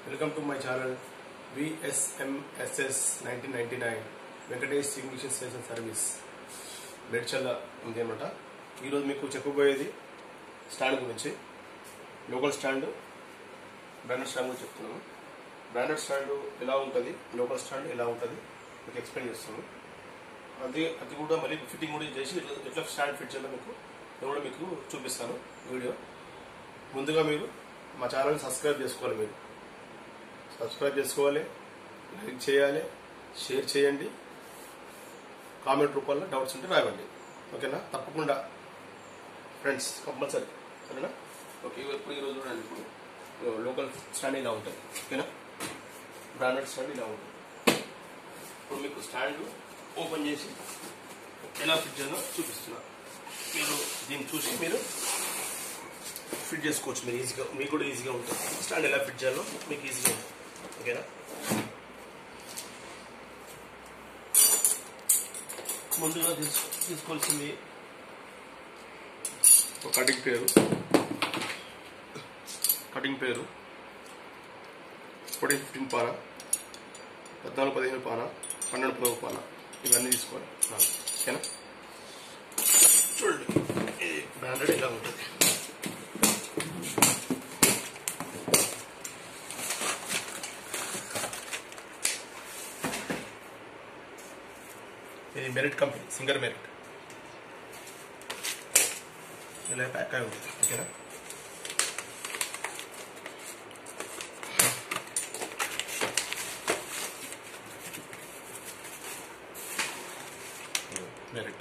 Welcome to my channel V S M S S nineteen ninety nine Venkatesh English station service బెడ్చల్ల ఉంది అనమాట ఈరోజు మీకు చెప్పబోయేది స్టాండ్ గురించి లోకల్ స్టాండ్ బ్రాండెడ్ స్టాండ్ గురించి చెప్తున్నాను బ్రాండెడ్ స్టాండ్ ఎలా ఉంటుంది లోకల్ స్టాండ్ ఎలా ఉంటుంది మీకు ఎక్స్ప్లెయిన్ చేస్తాను అది అది కూడా మళ్ళీ ఫిట్టింగ్ కూడా చేసి ఎట్లా- ఎట్లా స్టాండ్ ఫిట్ చేయాలో మీకు నేను కూడా మీకు చూపిస్తాను వీడియో ముందుగా మీరు మా ఛానల్ సబ్స్క్రైబ్ చేసుకోవాలి మీరు సబ్స్క్రైబ్ చేసుకోవాలి లైక్ చేయాలి షేర్ చేయండి కామెంట్ రూపంలో డౌట్స్ ఉంటే రావండి ఓకేనా తప్పకుండా ఫ్రెండ్స్ కంపల్సరీ సరేనా ఓకే ఇప్పుడు ఈరోజు చూడండి ఇప్పుడు లోకల్ స్టాండ్ ఇలా ఉంటుంది ఓకేనా బ్రాండెడ్ స్టాండ్ ఇలా ఉంటుంది ఇప్పుడు మీకు స్టాండ్ ఓపెన్ చేసి ఎలా ఫిట్ చేయాలో చూపిస్తున్నా మీరు దీన్ని చూసి మీరు ఫిట్ చేసుకోవచ్చు మీరు ఈజీగా మీకు కూడా ఈజీగా ఉంటుంది స్టాండ్ ఎలా ఫిట్ చేయాలో మీకు ఈజీగా ఉంటుంది ఓకేనా ముందుగా తీసు తీసుకోవాల్సింది ఒక కటింగ్ పేరు కటింగ్ పేరు ఫోర్టీన్ ఫిఫ్టీన్ పాన పద్నాలుగు పదిహేను పాన పన్నెండు పదవ పాన ఇవన్నీ తీసుకోవాలి నాలుగు. ఓకేనా చూడండి ఇది బ్రాండెడ్ ఇలా ఉంటుంది ఇది మెరిట్ కంపెనీ సింగర్ మెరిట్ ఇలా ప్యాక్ అయి ఉంటుంది ఓకేనా మెరిట్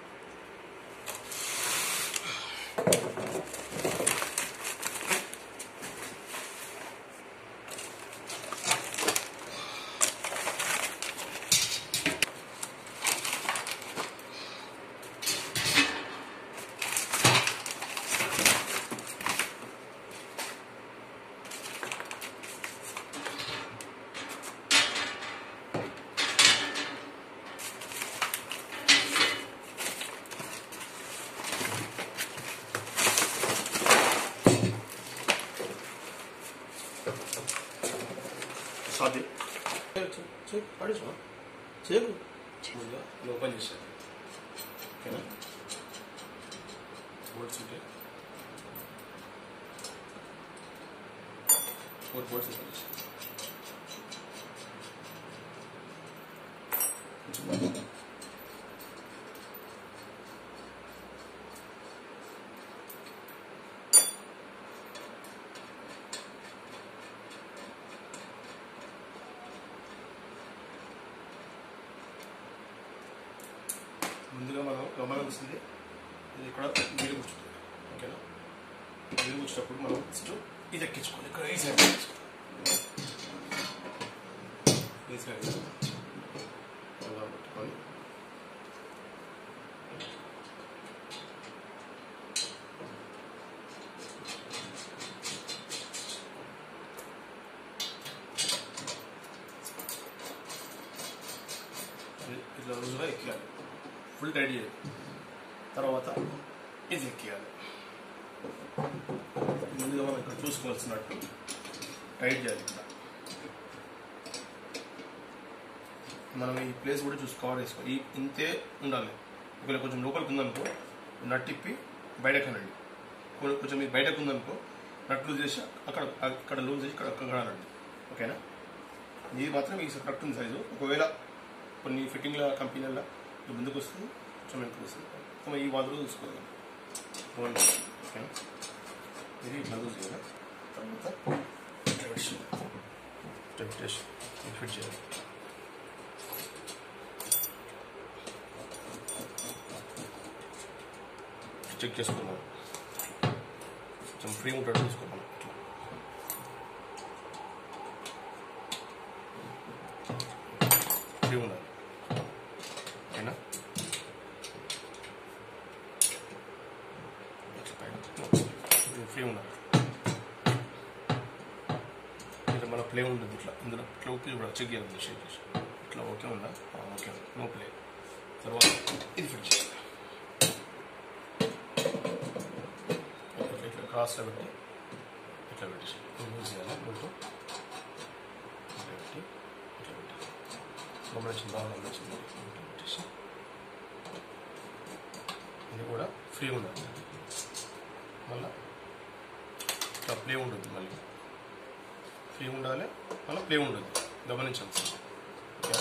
సాధ్యం పడేసా చేయకు ముందుగా ఇది ఓపెన్ చేశాను ఓకేనా బోర్డ్స్ ఉంటాయి ఫోర్ బోర్డ్స్ ఓపెన్ చేశాను ముందుగా మనం గమనించింది ఇది ఇక్కడ నీళ్ళు కూర్చుంటుంది ఓకేనా నీళ్ళు కూర్చున్నప్పుడు మనం ఫస్ట్ ఇది ఎక్కించుకోవాలి ఇక్కడ ఈ సైడ్ ఎక్కించుకోవాలి ఈ సైడ్ అలా పెట్టుకొని ఇది ఇట్లా రోజుగా ఎక్కియాలి ఫుల్ టైట్ చేయాలి తర్వాత ఇది ఎక్కియాలి ముందుగా మనం ఇక్కడ చూసుకోవాల్సినట్టు టైట్ చేయాలి ఇక్కడ మనం ఈ ప్లేస్ కూడా చూసి కవర్ చేసుకోవాలి ఈ ఇంతే ఉండాలి ఒకవేళ కొంచెం లోపలికి ఉందనుకో నట్టిప్పి బయటకు అనండి కొ- కొంచెం మీకు బయటకు ఉందనుకో నట్ లూజ్ చేసి అక్కడ అక్కడ లూజ్ చేసి ఇక్కడ అక్కడ అనండి ఓకేనా ఇది మాత్రం ఈ కరెక్ట్ ఉంది సైజు ఒకవేళ కొన్ని ఫిట్టింగ్ల కంపెనీల ముందుకు వస్తుంది కొంచెం వెనక్కి వస్తుంది సో ఈ మాదిరి చూసుకోవాలి బాగుంది ఓకేనా ఇది ఇట్లా లూజ్ చేయాలి తర్వాత టెంప్టేషన్ ఫిట్ చేయాలి చెక్ చేసుకున్నాం కొంచెం ఫ్రీ ఉంటాడు చూసుకున్నాం ఇట్లా ఫ్రీ ఉండాలి ఓకేనా ఫ్రీ ఉండాలి ఇట్లా మన ప్లే ఉంటుంది ఇట్లా ఇందులో ఇట్లా ఉప్పి ఇప్పుడు చెక్ చేయాలి షేక్ చేసి ఇట్లా ఓకే ఉందా ఆ, ఓకే నో ప్లే తర్వాత ఇది ఫిట్ చేయాలి ఇట్లా ఇట్లా క్రాస్లో పెట్టి ఇట్లా పెట్టేసి లూజ్ చేయాలి బెల్ట్ గమనించిన బాగా గమనించింది ఇది కూడా ఫ్రీ ఉండాలి మళ్ళీ ఇట్లా ప్లే ఉండదు మళ్ళీ ఫ్రీ ఉండాలి మళ్ళీ ప్లే ఉండదు గమనించాలి సార్ ఓకే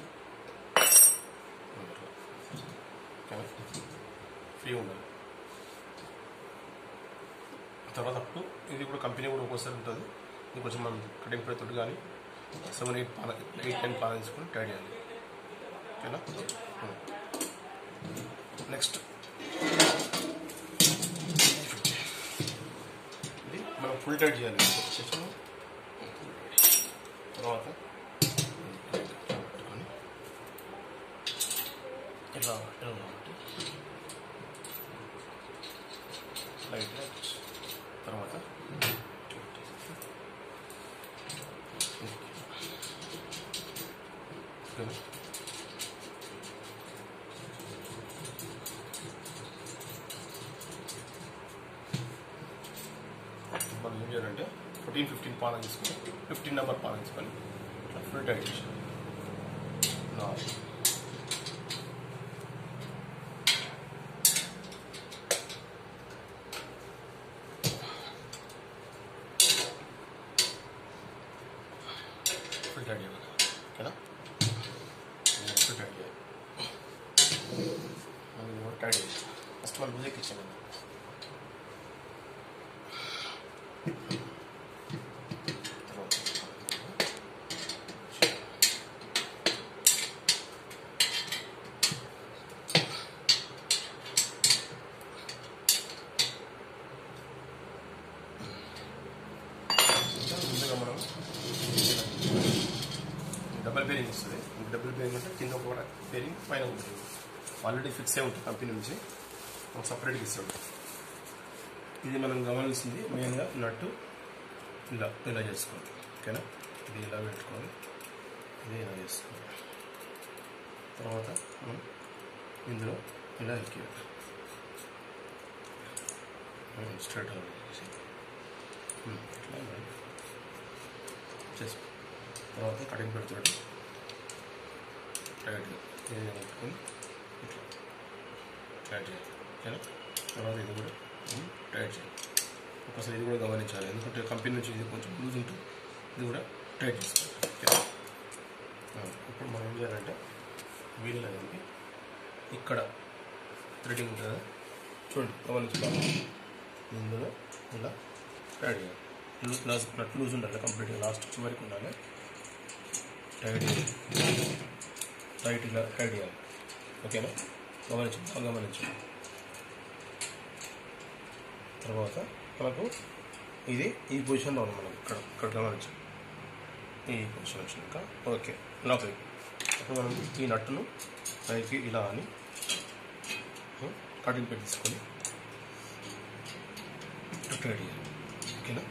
ఓకే ఫ్రీ ఉండాలి తర్వాత అప్పుడు ఇది కూడా కంపెనీ కూడా ఒక్కోసారి ఉంటుంది ఇది కొంచెం మనం కటింగ్ పెడుతుంటే కానీ సెవెన్ ఎయిట్ పాల ఎయిట్ టెన్ పాల తీసుకొని ట్రై చేయాలి ఓకేనా నెక్స్ట్ ఇది మనం ఫుల్ టైట్ చేయాలి సెషన్ తర్వాత పెట్టుకొని ఇలా ఇలా కాబట్టి లైట్ లైట్ తర్వాత ఓకేనా మనం ఏం చేయాలంటే ఫోర్టీన్ ఫిఫ్టీన్ పాలన తీసుకొని ఫిఫ్టీన్ నెంబర్ పాలన తీసుకొని ఇట్లా ఫుల్ టైట్ చేసాం ఫుల్ టైట్ చేయాలి ఓకేనా ఫుల్ టైట్ చేయాలి మనం ఇది కూడా టైట్ చేయాలి ఫస్ట్ మనం మ్యూజిక్ ఇచ్చాము ముందుగా మనం డబుల్ బేరింగ్ వస్తుంది డబుల్ బేరింగ్ అంటే కింద ఒక బేరింగ్ పైన ఉంటుంది ఆల్రెడీ ఫిక్స్ అయి ఉంటుంది కంపెనీ నుంచి ఒక సపరేట్గా ఇస్తాడు ఇది మనం గమనించింది మెయిన్గా నట్టు ఇలా ఇలా చేసుకోవాలి ఓకేనా ఇది ఇలా పెట్టుకోవాలి ఇది ఇలా చేసుకోవాలి తర్వాత మనం ఇందులో ఇలా ఎక్కియాలి స్ట్రైట్ చేసి ఇట్లా ఇలా చేసుకో తర్వాత కటింగ్ పెడుతున్నాడు టైట్గా ఏదైనా పెట్టుకొని ఇట్లా టైట్ చేయాలి ఓకేనా తర్వాత ఇది కూడా మనం టైట్ చేయాలి ఒకసారి ఇది కూడా గమనించాలి ఎందుకంటే కంపెనీ నుంచి ఇది కొంచెం లూజ్ ఉంటుంది ఇది కూడా టైట్ చేసుకోవాలి ఓకేనా ఆ, ఇప్పుడు మనం ఏం చేయాలంటే వీల్ అనేది ఇక్కడ థ్రెడింగ్ ఉంటుంది కదా చూడండి గమనించాలి ఇందులో ఇలా టైట్ చేయాలి లూజ్ లాస్ నట్ లూజ్ ఉండాలి కంప్లీట్గా లాస్ట్ చివరికి ఉండాలి టైట్ టైట్ ఇలా టైట్ చేయాలి ఓకేనా గమనించు బాగా గమనించు తర్వాత మనకు ఇది ఈ పొజిషన్లో ఉంది మనం ఇక్కడ ఇక్కడ గమనించు ఈ పొజిషన్ వచ్చినాక ఓకే లోపలి అప్పుడు మనం ఈ నట్టును పైకి ఇలా అని కటింగ్ పెట్టి తీసుకొని టైట్ చేయాలి ఓకేనా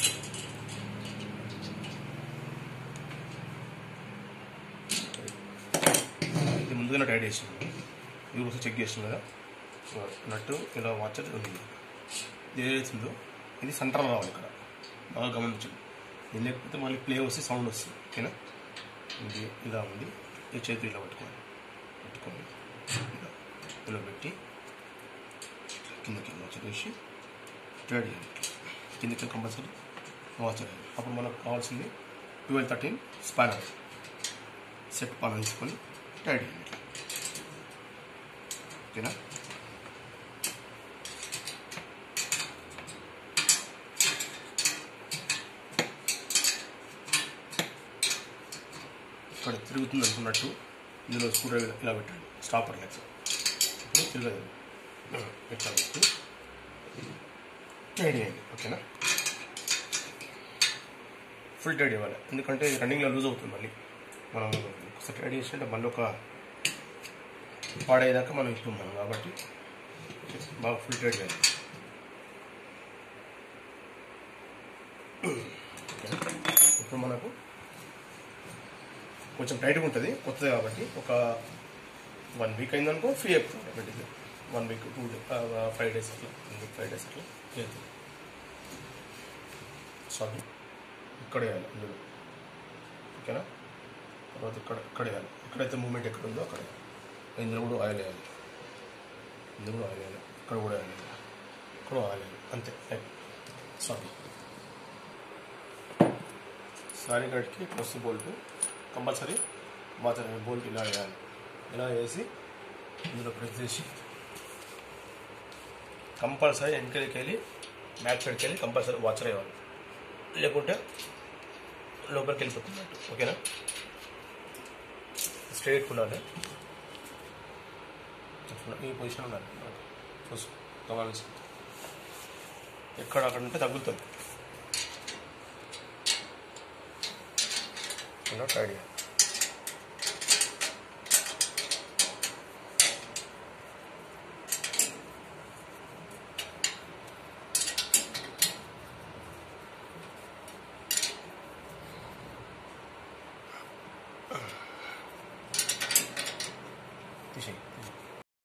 ఇది ముందుగానే టైట్ చేసాను ఇది ఒకసారి చెక్ చేసాను కదా సో నట్టు ఇలా వాచర్ ఉంది ఇది ఏదైతుందో ఇది సెంటర్ రావాలి ఇక్కడ బాగా గమనించండి ఇది లేకపోతే మళ్ళీ ప్లే వస్తే సౌండ్ వస్తుంది ఓకేనా ఇది ఇలా ఉంది ఈ చేతి ఇలా పట్టుకోవాలి పట్టుకొని ఇలా ఇలా పెట్టి కిందకి వాచర్ వేసి టైట్ చేయాలి కిందకి కంపల్సరీ వాచర్ వేయాలి అప్పుడు మనకు కావాల్సింది ట్వెల్వ్ థర్టీన్ స్పానర్ సెట్ పాలన తీసుకొని టైట్ చేయండి ఓకేనా ఇక్కడ తిరుగుతుంది అనుకున్నట్టు ఇందులో స్క్రూ డ్రైవర్ ఇలా పెట్టండి స్టాపర్ లెక్స్ ఇప్పుడు తిరగదు ఇట్లా పెట్టి టైట్ చేయండి ఓకేనా ఫుల్ టైట్ ఇవ్వాలి ఎందుకంటే రన్నింగ్లో లూజ్ అవుతుంది మళ్ళీ మనం ఒకసారి టైట్ చేసినట్టే మళ్ళీ ఒక పాడేదాకా మనం ఇస్తున్నాం కాబట్టి బాగా ఫుల్ టైట్ చేయాలి ఇప్పుడు మనకు కొంచెం టైట్గా ఉంటుంది కొత్తది కాబట్టి ఒక వన్ వీక్ అయిందనుకో ఫ్రీ అయిపోతుంది ఆటోమేటిక్గా one week two day five days అట్లా వన్ వీక్ ఫైవ్ డేస్ అట్లా ఫ్రీ అవుతుంది సారీ ఇక్కడ వేయాలి ఇందులో ఓకేనా తర్వాత ఇక్కడ ఇక్కడ వేయాలి ఎక్కడైతే మూమెంట్ ఎక్కడ ఉందో అక్కడ ఇందులో కూడా ఆయిల్ వేయాలి ఇందులో కూడా ఆయిల్ వేయాలి ఇక్కడ కూడా ఆయిల్ వేయాలి ఇక్కడ ఆయిల్ వేయాలి అంతే సారీ సారీ కట్కి plus bolt compulsory both bolt ఇలా వేయాలి ఇలా వేసి ఇందులో ప్రెస్ చేసి కంపల్సరీ వెనకలికి వెళ్ళి బ్యాక్ సైడ్కి వెళ్ళి కంపల్సరీ వాచర్ వేయాలి లేకుంటే లోపలికి వెళ్ళిపోతున్నట్టు ఓకేనా స్ట్రైట్ ఉండాలి ఇట్లా ఈ పొజిషన్ ఉండాలి మనకు. చూసు గమనించి ఎక్కడ అక్కడ ఉంటే తగ్గుతుంది ఇలా ట్రై చేయాలి తీసేయి తీసేయి